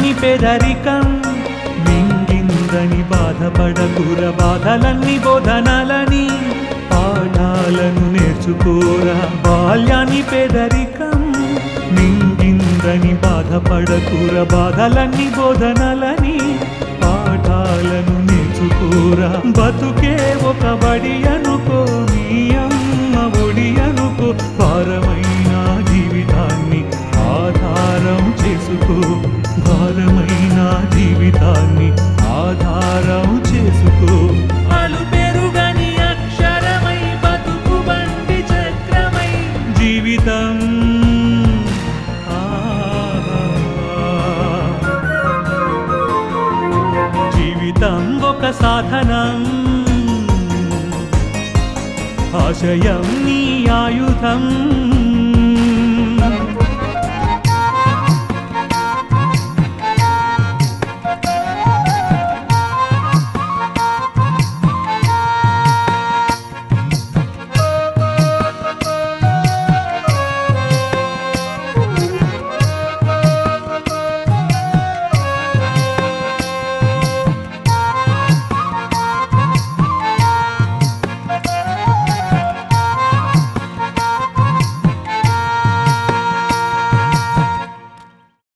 బాల్యాన్ని పేదరికం మింగిందని బాధపడకుర బాధలన్నీ బోధనలని పాఠాలను నేర్చుకోరా బాల్యాన్ని పేదరికం మింగిందని బాధపడకుర బాధలన్నీ బోధనలని పాఠాలను నేర్చుకోరా బతుకే ఒక బడి అనుకో నీ అమ్మ ఒడి అనుకో భారమైన జీవితాన్ని ఆధారం చేసుకో భారమైన జీవితాన్ని ఆధారం చేసుకో అలు పెరుగని అక్షరమై బతుకు బండి చక్రమై జీవితం ఆ జీవితం ఒక సాధనం ఆశయం నీ ఆయుధం